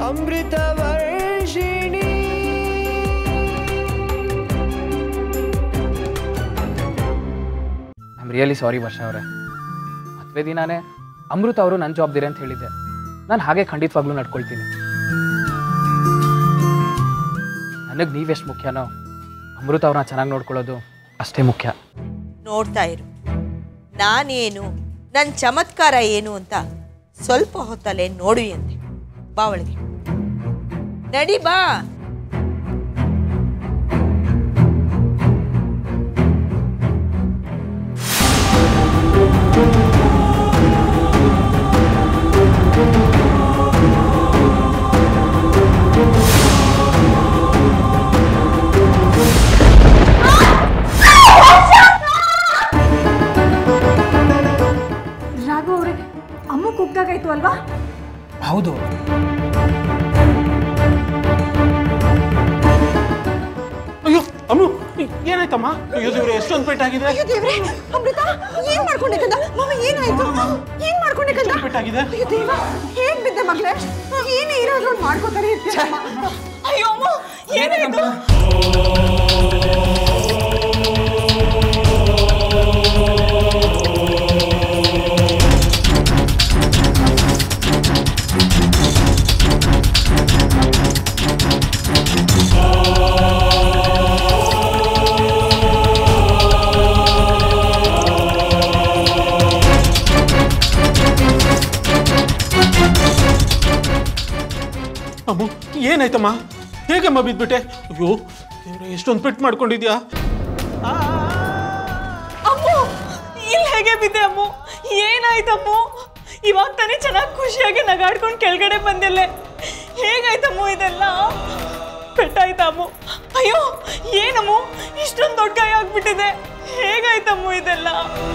Amrutha Varshini I am really sorry Varsha ಅವರೇ ಮದುವೆ ದಿನಾನೇ ಅಮೃತ ಅವರು ನನ್ನ ಜವಾಬ್ದಾರಿ ಅಂತ ಹೇಳಿದ್ದೆ ನಾನು ಹಾಗೆ ಖಂಡಿತವಾಗ್ಲೂ ನಡ್ಕೊಳ್ತೀನಿ ನನಗೆ ನೀವೆಷ್ಟು ಮುಖ್ಯನೋ ಅಮೃತ ಅವ್ರನ್ನ ಚೆನ್ನಾಗಿ ನೋಡ್ಕೊಳ್ಳೋದು ಅಷ್ಟೇ ಮುಖ್ಯ ನೋಡ್ತಾ ಇರು ನಾನೇನು ನನ್ನ ಚಮತ್ಕಾರ ಏನು ಅಂತ ಸ್ವಲ್ಪ ಹೊತ್ತಲ್ಲೇ ನೋಡು ಎಂದೆ ಬಾ ಒಳಗೆ ನಡಿ ಬಾ ರಾಘವ್ ಅವರೇ ಅಮ್ಮ ಕುಗ್ದಾಗಾಯ್ತು ಅಲ್ವಾ ಹೌದು ಅಯ್ಯೋ ಅಮ್ಮ ಏನಾಯ್ತಮ್ಮ ಅಯ್ಯೋ ದೇವ್ರೆ ಎಷ್ಟೊಂದು ಪೆಟ್ಟಾಗಿದೆ ಅಯ್ಯೋ ದೇವ್ರೆ ಅಮೃತ ಏನ್ ಮಾಡ್ಕೊಂಡೆ ಕಂದ ಮಾಮ ಏನಾಯ್ತು ಏನ್ ಮಾಡ್ಕೊಂಡೆ ಕಂದ ಪೆಟ್ಟಾಗಿದೆ ಅಯ್ಯೋ ದೇವ ಹೇಗ್ ಬಿದ್ದೆ ಮಗಳೇ ಏನೇ ಇರೋದ್ರು ಒಂದ್ ಮಾಡ್ಕೋತಾರೆ ಇರ್ತೀಯಮ್ಮ. ಅಯ್ಯೋ ಅಮ್ಮ ಏನಾಯ್ತು ಅಮ್ಮ ಏನಾಯ್ತಮ್ಮ ಹೇಗಮ್ಮ ಬಿದ್ಬಿಟ್ಟೆ ಅಯ್ಯೋ ದೇವ್ರೆ ಎಷ್ಟೊಂದು ಪೆಟ್ಟು ಮಾಡ್ಕೊಂಡಿದ್ಯಾ ಅಮ್ಮು ಇಲ್ಲಿ ಹೇಗೆ ಬಿದ್ದೆ ಅಮ್ಮು ಏನಾಯ್ತಮ್ಮು ಇವಾಗ ತಾನೇ ಚೆನ್ನಾಗಿ ಖುಷಿಯಾಗಿ ನಗಾಡ್ಕೊಂಡು ಕೆಳಗಡೆ ಬಂದಿಲ್ಲೆ ಹೇಗಾಯ್ತಮ್ಮು ಇದೆಲ್ಲ ಪೆಟ್ಟಾಯ್ತಮ್ಮು ಅಯ್ಯೋ ಏನಮ್ಮು ಇಷ್ಟೊಂದು ದೊಡ್ಡ ಗಾಯ ಆಗ್ಬಿಟ್ಟಿದೆ ಹೇಗಾಯ್ತಮ್ಮು ಇದೆಲ್ಲ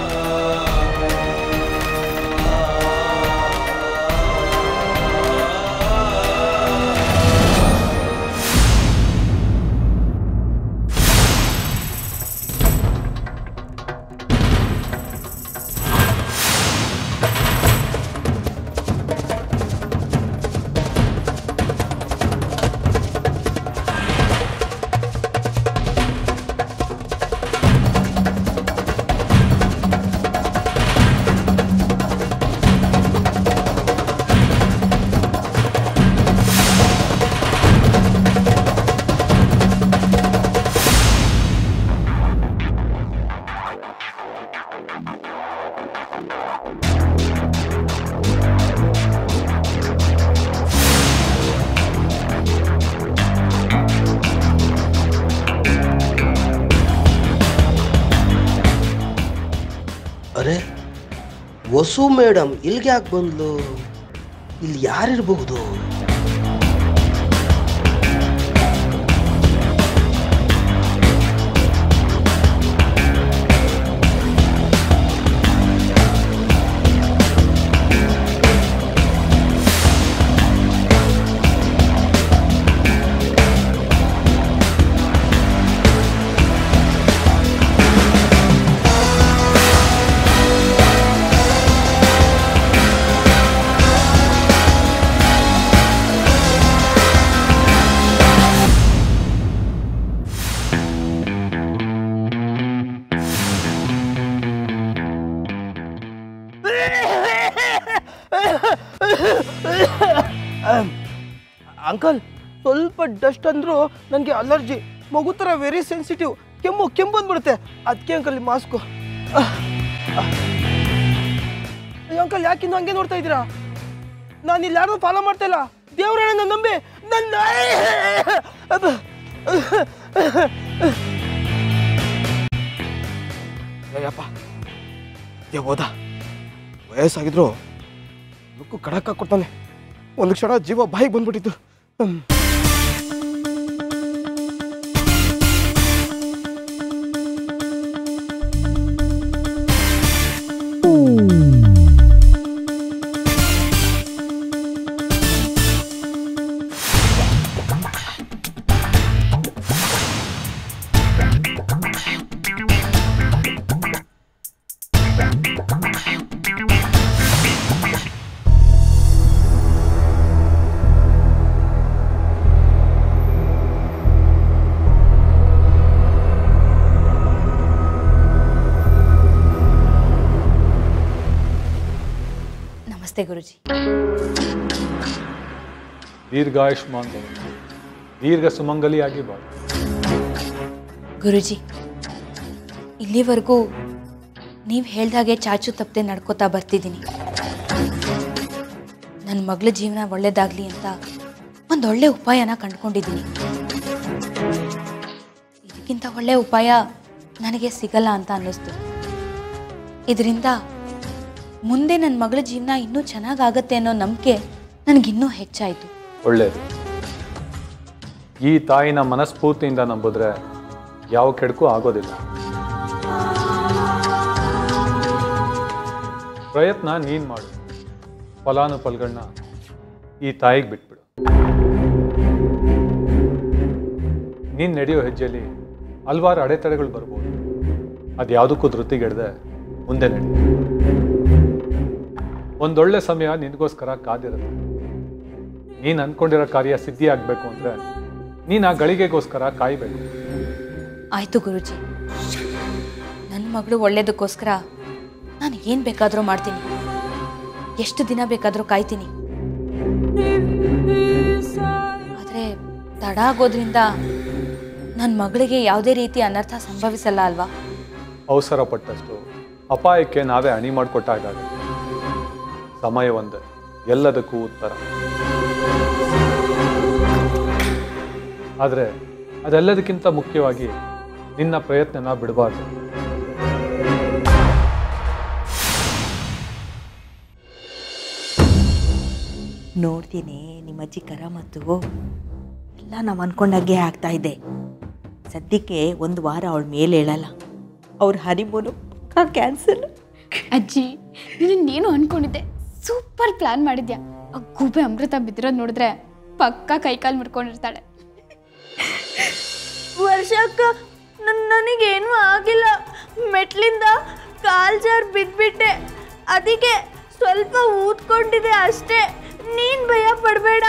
ಅರೆ ವಸು ಮೇಡಮ್ ಇಲ್ಲಿಗೆ ಯಾಕೆ ಬಂದ್ಲು ಇಲ್ಲಿ ಯಾರಿರಬಹುದು ಅಂಕಲ್ ಸ್ವಲ್ಪ ಡಸ್ಟ್ ಅಂದ್ರು ನನಗೆ ಅಲರ್ಜಿ ಮಗು ಥರ ವೆರಿ ಸೆನ್ಸಿಟಿವ್ ಕೆಮ್ಮು ಕೆಮ್ಮು ಬಂದ್ಬಿಡುತ್ತೆ ಅದಕ್ಕೆ ಅಂಕಲ್ ಮಾಸ್ಕು ಅಯ್ಯೋ ಅಂಕಲ್ ಯಾಕಿನ್ನು ಹಂಗೆ ನೋಡ್ತಾ ಇದ್ದೀರಾ ನಾನು ಇಲ್ಲಿ ಯಾರು ಫಾಲೋ ಮಾಡ್ತಾ ಇಲ್ಲ ದೇವ್ರೇ ನನ್ನ ನಂಬಿ ನನ್ನ ಅಬ್ಬ. ಅಯ್ಯಪ್ಪ ಏ ಹೋದ ವಯಸ್ಸಾಗಿದ್ರು ಲುಕ್ಕು ಕಡಕ್ ಕೊಡ್ತಾನೆ ಒಂದು ಕ್ಷಣ ಜೀವ ಬಾಯಿಗೆ ಬಂದ್ಬಿಟ್ಟಿತ್ತು ಹ್ಮ್. ನಮಸ್ತೆ ಗುರುಜಿ ದೀರ್ಘಾಯುಷ್ಮಾನ್ ಭವ. ದೀರ್ಘ ಸುಮಂಗಲಿಯಾಗಿ ಬಾಳು ಗುರುಜಿ ಇಲ್ಲಿವರೆಗೂ ನೀವು ಹೇಳ್ದಾಗೆ ಚಾಚು ತಪ್ಪದೆ ನಡ್ಕೋತಾ ಬರ್ತಿದ್ದೀನಿ ನನ್ನ ಮಗಳ ಜೀವನ ಒಳ್ಳೇದಾಗ್ಲಿ ಅಂತ ಒಂದೊಳ್ಳೆ ಉಪಾಯನ ಕಂಡುಕೊಂಡಿದ್ದೀನಿ ಇದಕ್ಕಿಂತ ಒಳ್ಳೆ ಉಪಾಯ ನನಗೆ ಸಿಗಲ್ಲ ಅಂತ ಅನ್ನಿಸ್ತು ಇದರಿಂದ ಮುಂದೆ ನನ್ನ ಮಗಳ ಜೀವನ ಇನ್ನೂ ಚೆನ್ನಾಗಾಗತ್ತೆ ಅನ್ನೋ ನಂಬಿಕೆ ನನಗಿನ್ನೂ ಹೆಚ್ಚಾಯಿತು ಒಳ್ಳೆಯದು ಈ ತಾಯಿನ ಮನಸ್ಫೂರ್ತಿಯಿಂದ ನಂಬಿದ್ರೆ ಯಾವ ಕೆಡಕು ಆಗೋದಿಲ್ಲ ಪ್ರಯತ್ನ ನೀನು ಮಾಡು ಫಲಾನುಫಲಗಳನ್ನ ಈ ತಾಯಿಗೆ ಬಿಟ್ಬಿಡು ನೀನು ನಡೆಯೋ ಹೆಜ್ಜೆಯಲ್ಲಿ ಹಲ್ವಾರು ಅಡೆತಡೆಗಳು ಬರ್ಬೋದು ಅದು ಯಾವುದಕ್ಕೂ ಧೃತಿಗೆಡದೆ ಮುಂದೆ ನಡಿ ಒಂದೊಳ್ಳೆ ಸಮಯ ನಿನಗೋಸ್ಕರ ಕಾದಿರುತ್ತೆ ನೀನು ಅಂದ್ಕೊಂಡಿರೋ ಕಾರ್ಯ ಸಿದ್ಧಿ ಆಗಬೇಕು ಅಂದರೆ ನೀನು ಆ ಗಳಿಗೆಗೋಸ್ಕರ ಕಾಯಬೇಕು ಆಯಿತು ಗುರುಜಿ ನನ್ನ ಮಗಳು ಒಳ್ಳೇದಕ್ಕೋಸ್ಕರ ನಾನು ಏನು ಬೇಕಾದರೂ ಮಾಡ್ತೀನಿ ಎಷ್ಟು ದಿನ ಬೇಕಾದರೂ ಕಾಯ್ತೀನಿ ಆದರೆ ತಡ ಆಗೋದ್ರಿಂದ ನನ್ನ ಮಗಳಿಗೆ ಯಾವುದೇ ರೀತಿ ಅನರ್ಥ ಸಂಭವಿಸಲ್ಲ ಅಲ್ವಾ ಅವಸರ ಪಟ್ಟಷ್ಟು ಅಪಾಯಕ್ಕೆ ನಾವೇ ಅಣಿ ಮಾಡಿಕೊಟ್ಟಾಗುತ್ತೆ ಸಮಯ ಒಂದೇ ಎಲ್ಲದಕ್ಕೂ ಉತ್ತರ ಆದರೆ ಅದೆಲ್ಲದಕ್ಕಿಂತ ಮುಖ್ಯವಾಗಿ ನಿನ್ನ ಪ್ರಯತ್ನನ ಬಿಡಬಾರ್ದು ನೋಡ್ತೀನಿ ನಿಮ್ಮ ಅಜ್ಜಿ ಕರಾಮತ್ತು ಎಲ್ಲ ನಾವು ಅನ್ಕೊಂಡಾಗೆ ಆಗ್ತಾ ಇದೆ ಸದ್ಯಕ್ಕೆ ಒಂದು ವಾರ ಅವಳ ಮೇಲೆ ಹೇಳಲ್ಲ ಅವ್ರ ಹನಿಮೂನು ಪಕ್ಕಾ ಕ್ಯಾನ್ಸಲ್ ಅಜ್ಜಿ ನೀನು ಅನ್ಕೊಂಡಿದ್ದೆ ಸೂಪರ್ ಪ್ಲಾನ್ ಮಾಡಿದ್ಯಾ ಆ ಗೂಬೆ ಅಮೃತ ಬಿದ್ದಿರೋದು ನೋಡಿದ್ರೆ ಪಕ್ಕ ಕೈಕಾಲು ಮುರ್ಕೊಂಡಿರ್ತಾಳೆ ವರ್ಷಕ್ಕ ನನಗೇನು ಆಗಿಲ್ಲ ಮೆಟ್ಲಿಂದ ಕಾಲ್ ಜಾರ್ ಬಿದ್ಬಿಟ್ಟೆ ಅದಕ್ಕೆ ಸ್ವಲ್ಪ ಊದ್ಕೊಂಡಿದೆ ಅಷ್ಟೇ ನೀನ್ ಭಯ ಪಡಬೇಡ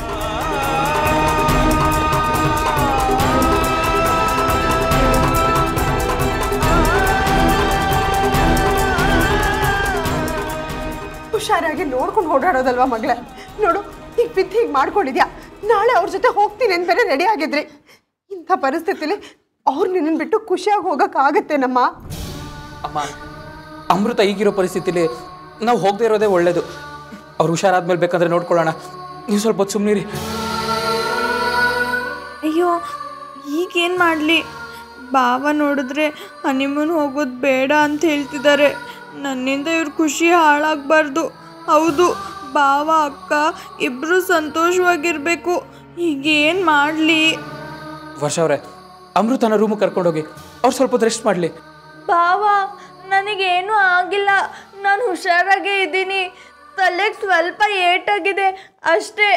ಹುಷಾರಾಗಿ ನೋಡ್ಕೊಂಡು ಓಡಾಡೋದಲ್ವಾ ಮಗಳೇ ನೋಡು ಈಗ ಬಿದ್ದು ಹೀಗೆ ಮಾಡ್ಕೊಂಡಿದ್ಯಾ ನಾಳೆ ಅವ್ರ ಜೊತೆ ಹೋಗ್ತೀನಿ ಅಂತ ಬೇರೆ ರೆಡಿ ಆಗಿದ್ರಿ ಇಂಥ ಪರಿಸ್ಥಿತಿಲಿ ಅವ್ರು ನಿನ್ನನ್ನು ಬಿಟ್ಟು ಖುಷಿಯಾಗಿ ಹೋಗೋಕ್ಕಾಗತ್ತೇನಮ್ಮ ಅಮ್ಮ ಅಮೃತ ಈಗಿರೋ ಪರಿಸ್ಥಿತಿಲಿ ನಾವು ಹೋಗದೆ ಇರೋದೇ ಒಳ್ಳೇದು ಅವ್ರು ಹುಷಾರಾದ್ಮೇಲೆ ಬೇಕಾದ್ರೆ ನೋಡ್ಕೊಳ್ಳೋಣ ನೀವು ಸ್ವಲ್ಪ ಹೊತ್ತು ಸುಮ್ಮನಿರಿ ಅಯ್ಯೋ ಈಗೇನು ಮಾಡಲಿ ಬಾವ ನೋಡಿದ್ರೆ ಹನಿಮೂನ್ ಹೋಗೋದು ಬೇಡ ಅಂತ ಹೇಳ್ತಿದ್ದಾರೆ ನನ್ನಿಂದ ಇವ್ರ ಖುಷಿ ಹಾಳಾಗಬಾರ್ದು ಹೌದು ಬಾವ ಅಕ್ಕ ಇಬ್ಬರು ಸಂತೋಷವಾಗಿರಬೇಕು ಈಗೇನು ಮಾಡಲಿ ವರ್ಷ ಅವರೇ ಅಮೃತನ ರೂಮಿಗೆ ಕರ್ಕೊಂಡೋಗಿ ಅವ್ರು ಸ್ವಲ್ಪ ಹೊತ್ತು ರೆಸ್ಟ್ ಮಾಡಲಿ ಬಾವ ನನಗೇನು ಆಗಿಲ್ಲ ನಾನು ಹುಷಾರಾಗೇ ಇದ್ದೀನಿ ತಲೆಗೆ ಸ್ವಲ್ಪ ಏಟಾಗಿದೆ ಅಷ್ಟೇ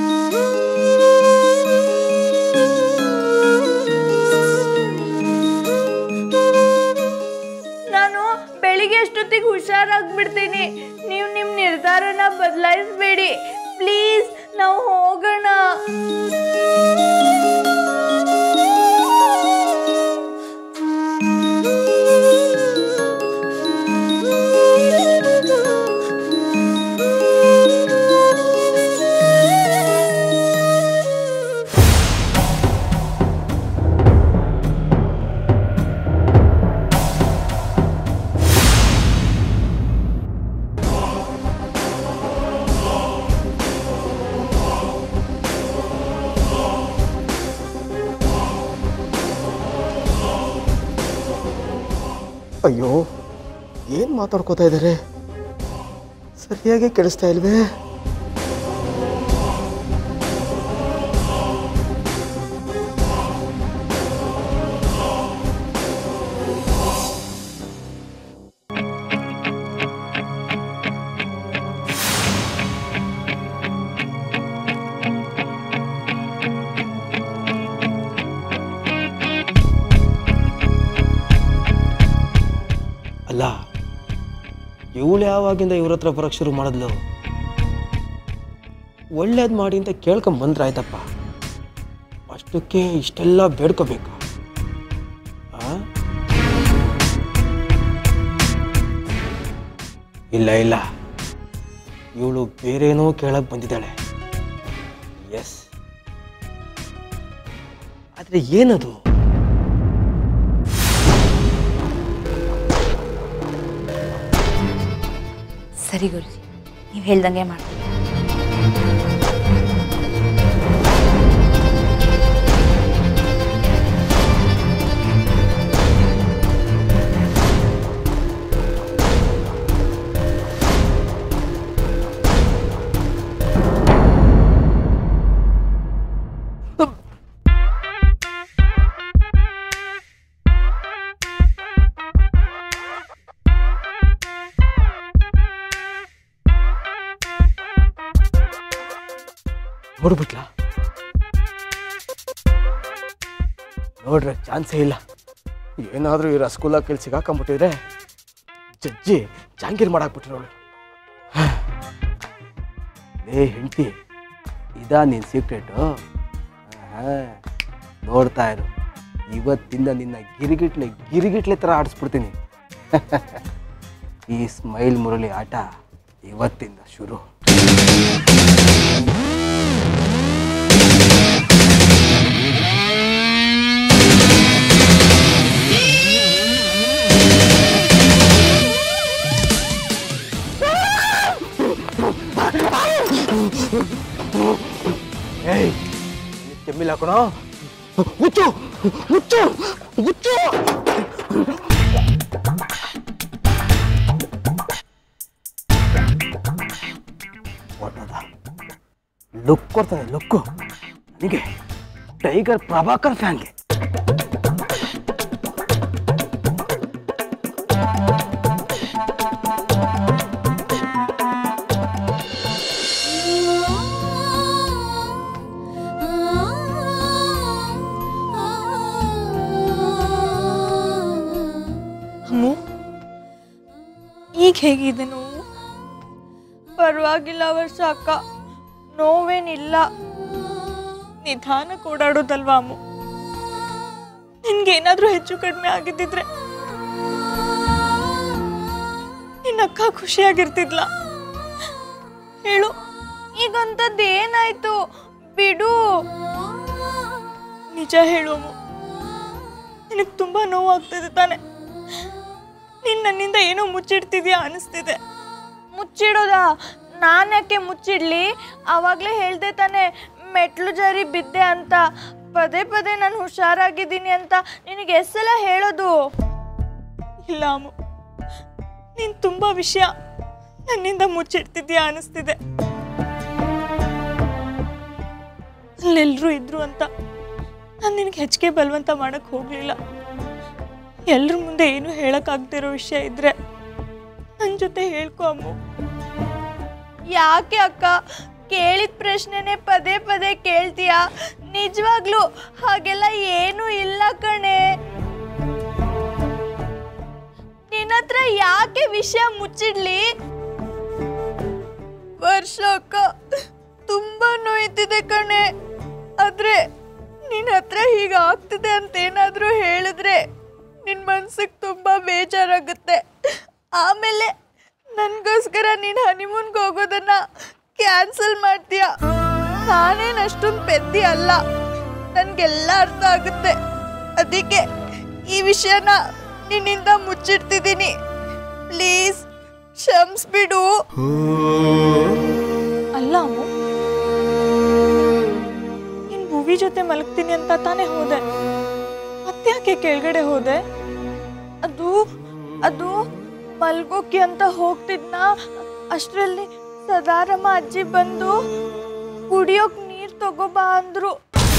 ನಾನು ಬೆಳಿಗ್ಗೆ ಅಷ್ಟೊತ್ತಿಗೆ ಹುಷಾರಾಗ್ಬಿಡ್ತೀನಿ ನೀವು ನಿಮ್ಮ ನಿರ್ಧಾರನ ಬದಲಾಯಿಸ್ಬೇಡಿ ಪ್ಲೀಸ್ ನಾವು ಹೋಗೋಣ ಅಯ್ಯೋ ಏನು ಮಾತಾಡ್ಕೋತಾ ಇದ್ದಾರೆ ಸರಿಯಾಗಿ ಕೇಳಿಸ್ತಾ ಇಲ್ವೇ ಅಲ್ಲ ಇವಳು ಯಾವಾಗಿಂದ ಇವ್ರ ಹತ್ರ ಬರೋಕ್ಕೆ ಶುರು ಮಾಡಿದ್ಲು ಒಳ್ಳೇದು ಮಾಡಿ ಅಂತ ಕೇಳ್ಕೊಂಡ್ ಬಂದ್ರೆ ಆಯ್ತಪ್ಪ ಅಷ್ಟಕ್ಕೆ ಇಷ್ಟೆಲ್ಲ ಬೇಡ್ಕೋಬೇಕಾ ಆ? ಇಲ್ಲ ಇಲ್ಲ ಇವಳು ಬೇರೇನೋ ಕೇಳಕ್ ಬಂದಿದ್ದಾಳೆ ಎಸ್ ಆದ್ರೆ ಏನದು ಸರಿ ಗುರುಜಿ ನೀವು ಹೇಳ್ದಂಗೆ ಮಾಡ್ತೀನಿ ನೋಡ್ಬಿಟ್ಲಾ ನೋಡ್ರೆ ಚಾನ್ಸೇ ಇಲ್ಲ ಏನಾದರೂ ಈ ರಸಗುಲ್ಲ ಕೈಲಿ ಸಿಗಾಕೊಂಬಿಟ್ಟಿದ್ರೆ ಜಜ್ಜಿ ಜಾಂಗೀರ್ ಮಾಡಾಕ್ಬಿಟ್ಟಿರೋಳು ಲೇ ಹೆಂಡತಿ ಇದಾ ನಿನ್ನ ಸೀಕ್ರೆಟು ನೋಡ್ತಾ ಇರು ಇವತ್ತಿಂದ ನಿನ್ನ ಗಿರಿಗಿಟ್ಲೆ ಗಿರಿಗಿಟ್ಲೆ ಥರ ಆಡಿಸ್ಬಿಡ್ತೀನಿ ಈ ಸ್ಮೈಲ್ ಮುರಳಿ ಆಟ ಇವತ್ತಿಂದ ಶುರು ಏಯ್ ಕೆಮ್ಮಿಲ್ಲ ಕಣೋ ಹುಚ್ಚು ಹುಚ್ಚು ಹುಚ್ಚು ಹೊರ್ಟೋದ. ಲುಕ್ ಕೊಡ್ತಾನೆ ಲುಕ್ಕು ನನಗೆ ಟೈಗರ್ ಪ್ರಭಾಕರ್ ಫ್ಯಾನ್ಗೆ ಅಮ್ಮು ಈಗ ಹೇಗಿದೆ ನೋವು ಪರವಾಗಿಲ್ಲ ವರ್ಷ ಅಕ್ಕ ನೋವೇನಿಲ್ಲ ನಿಧಾನ ಓಡಾಡೋದಲ್ವಾ ಅಮ್ಮು ನಿನ್ಗೇನಾದ್ರೂ ಹೆಚ್ಚು ಕಡಿಮೆ ಆಗಿದ್ದಿದ್ರೆ ನಿನ್ನ ಅಕ್ಕ ಖುಷಿಯಾಗಿರ್ತಿದ್ಲ ಹೇಳು ಈಗಂತದ್ದು ಏನಾಯ್ತು ಬಿಡು ನಿಜ ಹೇಳು ಅಮ್ಮು ನಿನಗೆ ತುಂಬಾ ನೋವು ಆಗ್ತಿದೆ ತಾನೆ ನೀನ್ ನನ್ನಿಂದ ಏನೋ ಮುಚ್ಚಿಡ್ತಿದ್ಯಾ ಅನಿಸ್ತಿದೆ ಮುಚ್ಚಿಡೋದಾ ನಾನು ಯಾಕೆ ಮುಚ್ಚಿಡ್ಲಿ ಆವಾಗಲೇ ಹೇಳ್ದೆ ತಾನೆ ಮೆಟ್ಲು ಜಾರಿ ಬಿದ್ದೆ ಅಂತ ಪದೇ ಪದೇ ನಾನು ಹುಷಾರಾಗಿದ್ದೀನಿ ಅಂತ ನಿನಗೆ ಎಷ್ಟೆಲ್ಲ ಹೇಳೋದು ಇಲ್ಲ ಅಮ್ಮು ನೀನು ತುಂಬ ವಿಷಯ ನನ್ನಿಂದ ಮುಚ್ಚಿಡ್ತಿದ್ಯಾ ಅನಿಸ್ತಿದೆ ಅಲ್ಲೆಲ್ಲರೂ ಇದ್ರು ಅಂತ ನಾನು ನಿನಗೆ ಹೆಚ್ಚಿಗೆ ಬಲವಂತ ಮಾಡಕ್ಕೆ ಹೋಗಲಿಲ್ಲ ಎಲ್ರ ಮುಂದೆ ಏನು ಹೇಳಕ್ಕಾಗ್ದಿರೋ ವಿಷಯ ಇದ್ರೆ ನನ್ನ ಜೊತೆ ಹೇಳ್ಕೊ ಅಮ್ಮು ಯಾಕೆ ಅಕ್ಕ ಕೇಳಿದ ಪ್ರಶ್ನೆನೆ ಪದೇ ಪದೇ ಕೇಳ್ತೀಯಾ ನಿಜವಾಗ್ಲೂ ಹಾಗೆಲ್ಲ ಏನೂ ಇಲ್ಲ ಕಣೆ ನಿನ್ನ ಹತ್ರ ಯಾಕೆ ವಿಷಯ ಮುಚ್ಚಿಡ್ಲಿ ವರ್ಷ ಅಕ್ಕ ತುಂಬಾ ನೋಯ್ತಿದೆ ಕಣೆ ಆದ್ರೆ ನಿನ್ನ ಹತ್ರ ಹೀಗೆ ಆಗ್ತಿದೆ ಅಂತ ಏನಾದರೂ ಹೇಳಿದ್ರೆ ನಿನ್ನ ಮನ್ಸಿಗೆ ತುಂಬ ಬೇಜಾರಾಗುತ್ತೆ ಆಮೇಲೆ ನನಗೋಸ್ಕರ ನೀನು ಹನಿಮೂನ್ಗೆ ಹೋಗೋದನ್ನ ಕ್ಯಾನ್ಸಲ್ ಮಾಡ್ತೀಯ ನಾನೇನು ಅಷ್ಟೊಂದು ಪೆದ್ದಿ ಅಲ್ಲ ನನಗೆಲ್ಲ ಅರ್ಥ ಆಗುತ್ತೆ ಅದಕ್ಕೆ ಈ ವಿಷಯನ ನಿನ್ನಿಂದ ಮುಚ್ಚಿಡ್ತಿದ್ದೀನಿ ಪ್ಲೀಸ್ ಕ್ಷಮಿಸ್ಬಿಡು ಅಲ್ಲ ಅಮ್ಮು ನಿನ್ ಭುವಿ ಜೊತೆ ಮಲಗ್ತೀನಿ ಅಂತ ತಾನೇ ಹೋದೆ ಮತ್ತ್ಯಾಕೆ ಕೆಳಗಡೆ ಹೋದೆ ಅದು ಅದು ಮಲ್ಗೋಕೆ ಅಂತ ಹೋಗ್ತಿದ್ನ ಅಷ್ಟರಲ್ಲಿ ಸದಾರಮ್ಮ ಅಜ್ಜಿ ಬಂದು ಕುಡಿಯೋಕ್ ನೀರ್ ತಗೋಬಾ ಅಂದ್ರು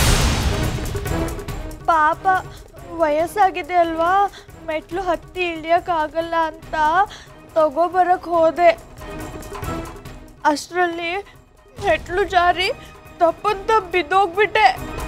ಪಾಪ ವಯಸ್ಸಾಗಿದೆ ಅಲ್ವಾ ಮೆಟ್ಲು ಹತ್ತಿ ಇಳಿಯಕ್ ಆಗಲ್ಲ ಅಂತ ತಗೋಬರಕ್ ಹೋದೆ ಅಷ್ಟರಲ್ಲಿ ಮೆಟ್ಲು ಜಾರಿ ತಪ್ಪಂತ ಬಿದ್ದೋಗ್ಬಿಟ್ಟೆ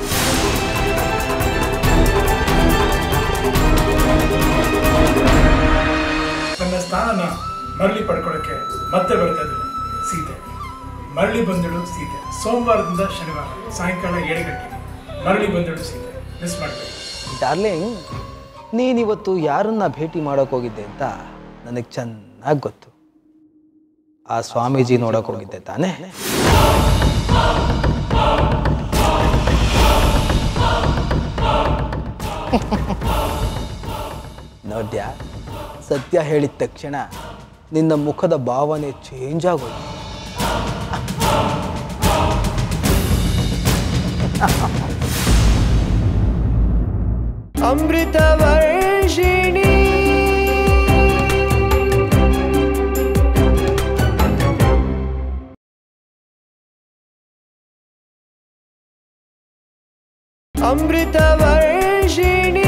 ತನ್ನ ಸ್ಥಾನನ ಮರಳಿ ಪಡ್ಕೊಳ್ಳೋಕ್ಕೆ ಮತ್ತೆ ಬರ್ತಾ ಇದ್ರು ಸೀತೆ ಮರಳಿ ಬಂದಳು ಸೀತೆ ಸೋಮವಾರದಿಂದ ಶನಿವಾರ ಸಾಯಂಕಾಲ ಏಳು ಗಂಟೆಗೆ ಮರಳಿ ಬಂದಳು ಸೀತೆ ಮಿಸ್ ಮಾಡಬೇಡಿ ಡಾರ್ಲಿಂಗ್ ನೀನಿವತ್ತು ಯಾರನ್ನ ಭೇಟಿ ಮಾಡೋಕೆ ಹೋಗಿದ್ದೆ ಅಂತ ನನಗೆ ಚೆನ್ನಾಗಿ ಗೊತ್ತು ಆ ಸ್ವಾಮೀಜಿ ನೋಡಕ್ ಹೋಗಿದ್ದೆ ತಾನೇ ನೋಡ್ಯಾ ಸತ್ಯ ಹೇಳಿದ ತಕ್ಷಣ ನಿನ್ನ ಮುಖದ ಭಾವನೆ ಚೇಂಜ್ ಆಗೋಯ್ತು ಅಮೃತ ವರ್ಷಿಣಿ ಅಮೃತ ವರ್ಷಿಣಿ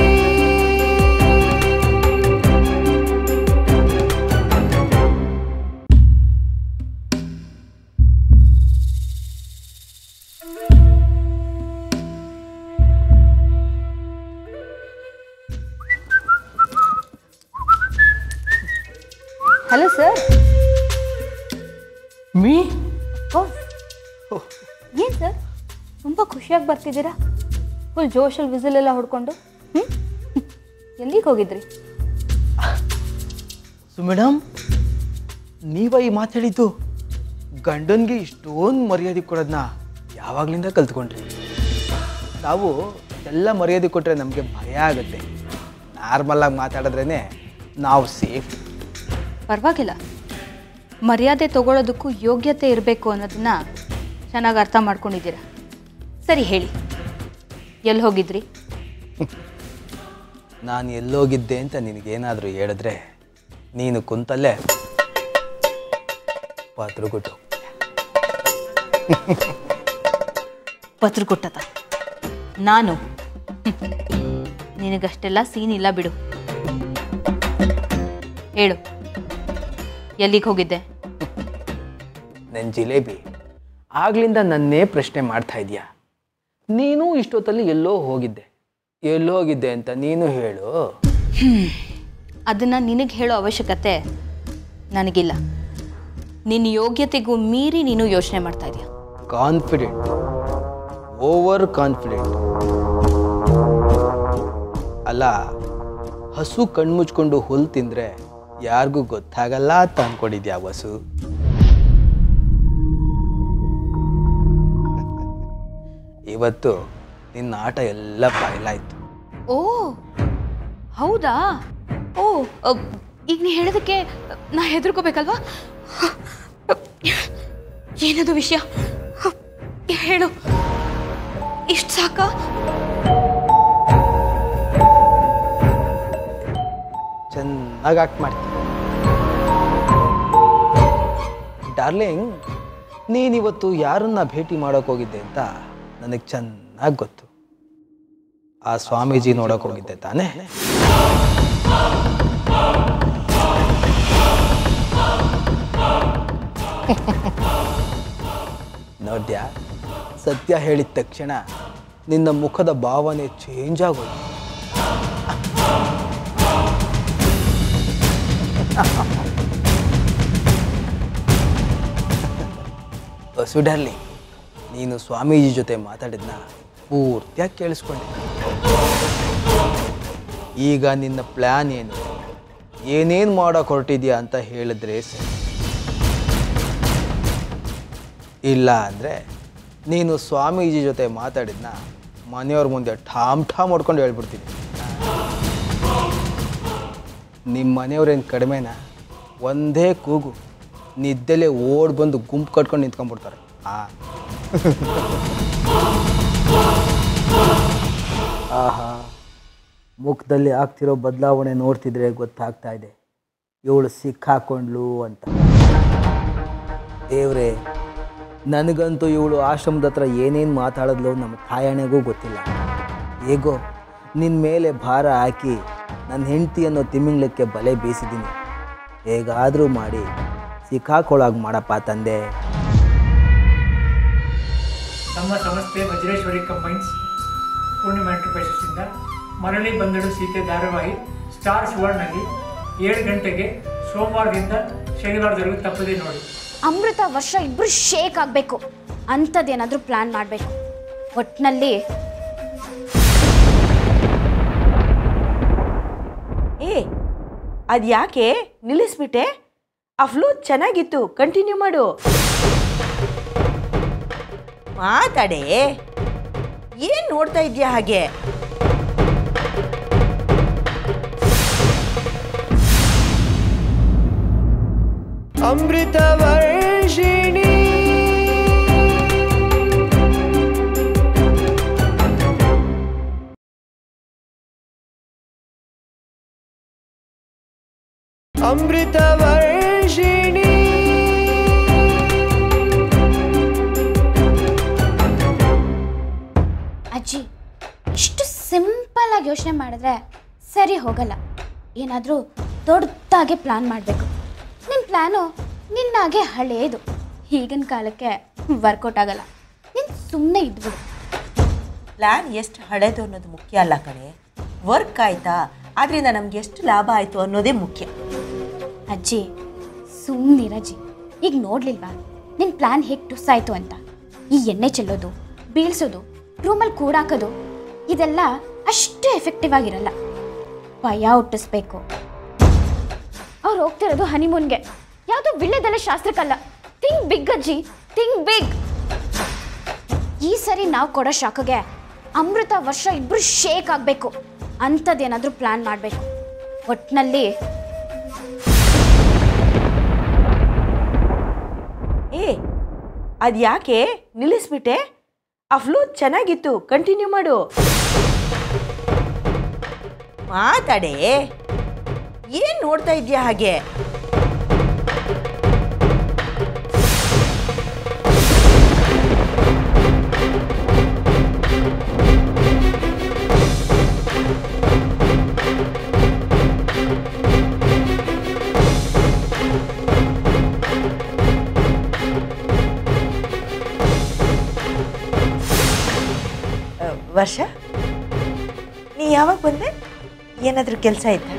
ಹಲೋ ಸರ್ ಮೀ ಓ ಏನು ಸರ್ ತುಂಬ ಖುಷಿಯಾಗಿ ಬರ್ತಿದ್ದೀರಾ ಫುಲ್ ಜೋಶಲ್ಲಿ ವಿಸಿಲ್ ಎಲ್ಲ ಹೊಡ್ಕೊಂಡು ಹ್ಞೂ ಎಲ್ಲಿಗೆ ಹೋಗಿದ್ರಿ ಸೊ ಮೇಡಮ್ ನೀವ ಈ ಮಾತಾಡಿದ್ದು ಗಂಡನ್ಗೆ ಇಷ್ಟೊಂದು ಮರ್ಯಾದೆ ಕೊಡೋದನ್ನ ಯಾವಾಗಲಿಂದ ಕಲ್ತ್ಕೊಂಡ್ರಿ ನಾವು ಎಲ್ಲ ಮರ್ಯಾದೆ ಕೊಟ್ಟರೆ ನಮಗೆ ಭಯ ಆಗುತ್ತೆ ನಾರ್ಮಲಾಗಿ ಮಾತಾಡಿದ್ರೇ ನಾವು ಸೇಫ್ ಪರವಾಗಿಲ್ಲ ಮರ್ಯಾದೆ ತಗೊಳ್ಳೋದಕ್ಕೂ ಯೋಗ್ಯತೆ ಇರಬೇಕು ಅನ್ನೋದನ್ನ ಚೆನ್ನಾಗಿ ಅರ್ಥ ಮಾಡ್ಕೊಂಡಿದ್ದೀರಾ ಸರಿ ಹೇಳಿ ಎಲ್ಲಿ ಹೋಗಿದ್ರಿ ನಾನು ಎಲ್ಲೋಗಿದ್ದೆ ಅಂತ ನಿನಗೇನಾದರೂ ಹೇಳಿದ್ರೆ ನೀನು ಕುಂತಲ್ಲೇ ಪಾತ್ರಗುಟ್ಟು ಪತ್ರ ಕೊಟ್ಟದ ನಾನು ಹ್ಮ್. ನಿನಗಷ್ಟೆಲ್ಲ ಸೀನ್ ಇಲ್ಲ ಬಿಡು ಹೇಳು ಎಲ್ಲಿಗೆ ಹೋಗಿದ್ದೆ ನನ್ನ ಜಿಲೇಬಿ ಆಗ್ಲಿಂದ ನನ್ನೇ ಪ್ರಶ್ನೆ ಮಾಡ್ತಾ ಇದೀಯಾ ನೀನು ಇಷ್ಟೊತ್ತಲ್ಲಿ ಎಲ್ಲೋ ಹೋಗಿದ್ದೆ ಎಲ್ಲೋ ಹೋಗಿದ್ದೆ ಅಂತ ನೀನು ಹೇಳು ಅದನ್ನು ನಿನಗೆ ಹೇಳೋ ಅವಶ್ಯಕತೆ ನನಗಿಲ್ಲ ನಿನ್ನ ಯೋಗ್ಯತೆಗೂ ಮೀರಿ ನೀನು ಯೋಚನೆ ಮಾಡ್ತಾ ಇದೀಯ ಕಾನ್ಫಿಡೆಂಟ್ ಓವರ್ ಕಾನ್ಫಿಡೆಂಟ್ ಅಲ್ಲ ಹಸು ಕಣ್ಮುಚ್ಕೊಂಡು ಹುಲ್ ತಿಂದ್ರೆ ಯಾರಿಗೂ ಗೊತ್ತಾಗಲ್ಲ ಅಂತ ಅನ್ಕೊಂಡಿದ್ಯಾ ವಸು ಇವತ್ತು ನಿನ್ನ ಆಟ ಎಲ್ಲ ಬಯಲಾಯ್ತು ಓ ಹೌದಾ ಓ ಅ, ಈಗ ನೀ ಹೇಳೋದಕ್ಕೆ ನಾ ಹೆದರ್ಕೋಬೇಕಲ್ವಾ ಏನದು ವಿಷಯ ಹೇಳು ಇಷ್ಟು ಸಾಕಾ ಚೆನ್ನಾಗಿ ಆಕ್ಟ್ ಮಾಡ್ತೀನಿ ಡಾರ್ಲಿಂಗ್ ನೀನಿವತ್ತು ಯಾರನ್ನ ಭೇಟಿ ಮಾಡೋಕೆ ಹೋಗಿದ್ದೆ ಅಂತ ನನಗೆ ಚೆನ್ನಾಗಿ ಗೊತ್ತು ಆ ಸ್ವಾಮೀಜಿ ನೋಡೋಕೆ ಹೋಗಿದ್ದೆ ತಾನೇ ನೋಡ್ಯಾ ಸತ್ಯ ಹೇಳಿದ ತಕ್ಷಣ ನಿನ್ನ ಮುಖದ ಭಾವನೆ ಚೇಂಜ್ ಆಗೋಯ್ತು ಬಸು ಡಾರ್ಲಿಂಗ್ ನೀನು ಸ್ವಾಮೀಜಿ ಜೊತೆ ಮಾತಾಡಿದ್ನ ಪೂರ್ತಿಯಾಗಿ ಕೇಳಿಸ್ಕೊಂಡೆ ಈಗ ನಿನ್ನ ಪ್ಲ್ಯಾನ್ ಏನು ಏನೇನು ಮಾಡೋಕೆ ಹೊರಟಿದ್ಯಾ ಅಂತ ಹೇಳಿದ್ರೆ ಸರಿ ಇಲ್ಲ ಅಂದರೆ ನೀನು ಸ್ವಾಮೀಜಿ ಜೊತೆ ಮಾತಾಡಿದ್ನ ಮನೆಯವ್ರ ಮುಂದೆ ಠಾಮ್ ಠಾಮ್ ಹೊಡ್ಕೊಂಡು ಹೇಳ್ಬಿಡ್ತೀನಿ ನಿಮ್ಮ ಮನೆಯವ್ರೇನು ಕಡಿಮೆನಾ ಒಂದೇ ಕೂಗು ನಿದ್ದೆಲೆ ಓಡ್ ಬಂದು ಗುಂಪು ಕಟ್ಕೊಂಡು ನಿಂತ್ಕೊಂಡ್ಬಿಡ್ತಾರೆ ಆ ಆಹಾ ಮುಖದಲ್ಲಿ ಆಗ್ತಿರೋ ಬದಲಾವಣೆ ನೋಡ್ತಿದ್ರೆ ಗೊತ್ತಾಗ್ತಾ ಇದೆ ಇವಳು ಸಿಕ್ಕಾಕೊಂಡ್ಲು ಅಂತ ದೇವ್ರೆ ನನಗಂತೂ ಇವಳು ಆಶ್ರಮದ ಹತ್ರ ಏನೇನು ಮಾತಾಡಿದ್ಲು ನಮ್ಮ ತಾಯಣೆಗೂ ಗೊತ್ತಿಲ್ಲ ಹೇಗೋ ನಿನ್ನ ಮೇಲೆ ಭಾರ ಹಾಕಿ ನನ್ನ ಹೆಂಡತಿ ಅನ್ನೋ ತಿಮಿಂಗ್ಲಕ್ಕೆ ಬಲೆ ಬೀಸಿದ್ದೀನಿ ಹೇಗಾದರೂ ಮಾಡಿ ಸಿಕ್ಕಾಕೊಳ್ಳಾಗ ಮಾಡಪ್ಪ ತಂದೆ ನಮ್ಮ ಸಂಸ್ಥೆ ವಜ್ರೇಶ್ವರಿ ಕಂಬೈನ್ಸ್ ಪೂರ್ಣಿಮಾ ಎಂಟರ್ಪ್ರೈಸಸ್ಸಿಂದ ಮರಳಿ ಬಂದಳು ಸೀತೆ ಧಾರಾವಾಹಿ ಸ್ಟಾರ್ ಸುವರ್ಣಲ್ಲಿ ಏಳು ಗಂಟೆಗೆ ಸೋಮವಾರದಿಂದ ಶನಿವಾರದವರೆಗೂ ತಪ್ಪದೇ ನೋಡಿ ಅಮೃತ ವರ್ಷ ಇಬ್ರು ಶೇಕ್ ಆಗಬೇಕು ಅಂಥದ್ದೇನಾದರೂ ಪ್ಲ್ಯಾನ್ ಮಾಡಬೇಕು ಒಟ್ಟಿನಲ್ಲಿ ಏ ಅದು ಯಾಕೆ ನಿಲ್ಲಿಸ್ಬಿಟ್ಟೆ ಆ ಫ್ಲೋ ಚೆನ್ನಾಗಿತ್ತು ಕಂಟಿನ್ಯೂ ಮಾಡು ಮಾತಾಡೆ ಏನ್ ನೋಡ್ತಾ ಇದೀಯಾ ಹಾಗೆ ಅಮೃತ ವರ್ಷಿಣಿ ಅಮೃತ ವರ್ಷಿಣಿ ಅಜ್ಜಿ ಇಷ್ಟು ಸಿಂಪಲ್ ಆಗಿ ಯೋಚನೆ ಮಾಡಿದ್ರೆ ಸರಿ ಹೋಗಲ್ಲ ಏನಾದರೂ ದೊಡ್ಡದಾಗೆ ಪ್ಲಾನ್ ಮಾಡಬೇಕು ನಿನ್ನ ಪ್ಲ್ಯಾನು ನಿನ್ನಾಗೆ ಹಳೇದು ಈಗಿನ ಕಾಲಕ್ಕೆ ವರ್ಕೌಟ್ ಆಗಲ್ಲ ನೀನು ಸುಮ್ಮನೆ ಇದ್ಬಿಡು ಪ್ಲ್ಯಾನ್ ಎಷ್ಟು ಹಳೇದು ಅನ್ನೋದು ಮುಖ್ಯ ಅಲ್ಲ ಕಣೆ ವರ್ಕ್ ಆಯ್ತಾ ಆದ್ರಿಂದ ನಮ್ಗೆ ಎಷ್ಟು ಲಾಭ ಆಯ್ತು ಅನ್ನೋದೇ ಮುಖ್ಯ ಅಜ್ಜಿ ಸುಮ್ಮನಿರಜ್ಜಿ ಈಗ ನೋಡ್ಲಿಲ್ವಾ ನಿನ್ನ ಪ್ಲ್ಯಾನ್ ಹೇಗೆ ಟುಸ್ ಆಯಿತು ಅಂತ ಈ ಎಣ್ಣೆ ಚೆಲ್ಲೋದು ಬೀಳ್ಸೋದು ರೂಮಲ್ಲಿ ಕೂಡಾಕೋದು ಇದೆಲ್ಲ ಅಷ್ಟು ಎಫೆಕ್ಟಿವ್ ಆಗಿರಲ್ಲ ಭಯ ಹುಟ್ಟಿಸ್ಬೇಕು ಅವ್ರು ಹೋಗ್ತಿರೋದು ಹನಿಮೂನ್ಗೆ ಯಾವುದೋ ವಿಳ್ಳೆದೆಲ್ಲ ಶಾಸ್ತ್ರಕ್ಕಲ್ಲ ಥಿಂಕ್ ಬಿಗ್ ಅಜ್ಜಿ ಥಿಂಕ್ ಬಿಗ್ ಈ ಸರಿ ನಾವು ಕೊಡೋ ಶಾಖಗೆ ಅಮೃತ ವರ್ಷ ಇಬ್ರು ಶೇಕ್ ಆಗಬೇಕು ಅಂಥದ್ದೇನಾದರೂ ಪ್ಲ್ಯಾನ್ ಮಾಡಬೇಕು ಒಟ್ಟಿನಲ್ಲಿ ಏ ಅದು ಯಾಕೆ ನಿಲ್ಲಿಸ್ಬಿಟ್ಟೆ ಆ ಫ್ಲೋ ಚೆನ್ನಾಗಿತ್ತು ಕಂಟಿನ್ಯೂ ಮಾಡು ಮಾತಾಡೆ ಏನ್ ನೋಡ್ತಾ ಇದೀಯಾ ಹಾಗೆ ಅ, ವರ್ಷ ನೀ ಯಾವಾಗ ಬಂದೆ ಏನಾದರೂ ಕೆಲಸ ಆಯ್ತಾ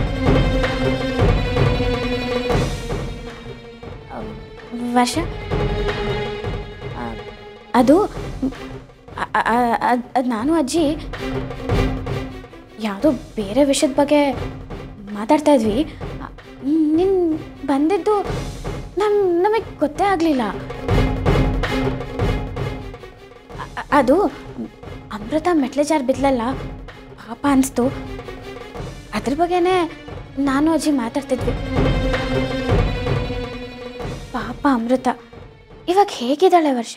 ವರ್ಷ ಆ, ಅದು ಅದು ನಾನು ಅಜ್ಜಿ ಯಾವುದೋ ಬೇರೆ ವಿಷಯದ ಬಗ್ಗೆ ಮಾತಾಡ್ತಾ ಇದ್ವಿ ನಿನ್ನ ಬಂದಿದ್ದು ನಮ್ ನಮಗೆ ಗೊತ್ತೇ ಆಗಲಿಲ್ಲ ಅದು ಅಮೃತ ಮೆಟ್ಲೆ ಜಾರ್ ಬಿದ್ಲಲ್ಲ ಪಾಪ ಅನಿಸ್ತು ಅದ್ರ ಬಗ್ಗೆನೇ ನಾನು ಅಜ್ಜಿ ಮಾತಾಡ್ತಿದ್ವಿ ಪಾಪ ಅಮೃತ ಇವಾಗ ಹೇಗಿದ್ದಾಳೆ ವರ್ಷ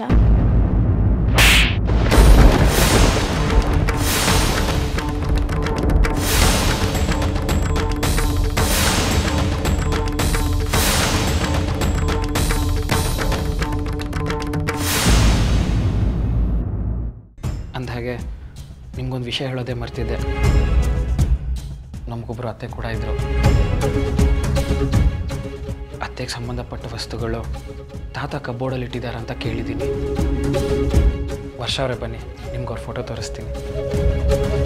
ಅಂದಹಾಗೆ ನಿಮ್ಗೊಂದು ವಿಷಯ ಹೇಳೋದೇ ಮರ್ತಿದ್ದೆ ನಮಗೊಬ್ಬರು ಅತ್ತೆ ಕೂಡ ಇದ್ದರು ಅತ್ತೆಗೆ ಸಂಬಂಧಪಟ್ಟ ವಸ್ತುಗಳು ತಾತ ಕಬೋರ್ಡಲ್ಲಿ ಇಟ್ಟಿದ್ದಾರೆ ಅಂತ ಕೇಳಿದ್ದೀನಿ ವರ್ಷ ಅವರೇ ಬನ್ನಿ ನಿಮ್ಗೆ ಅವ್ರ ಫೋಟೋ ತೋರಿಸ್ತೀನಿ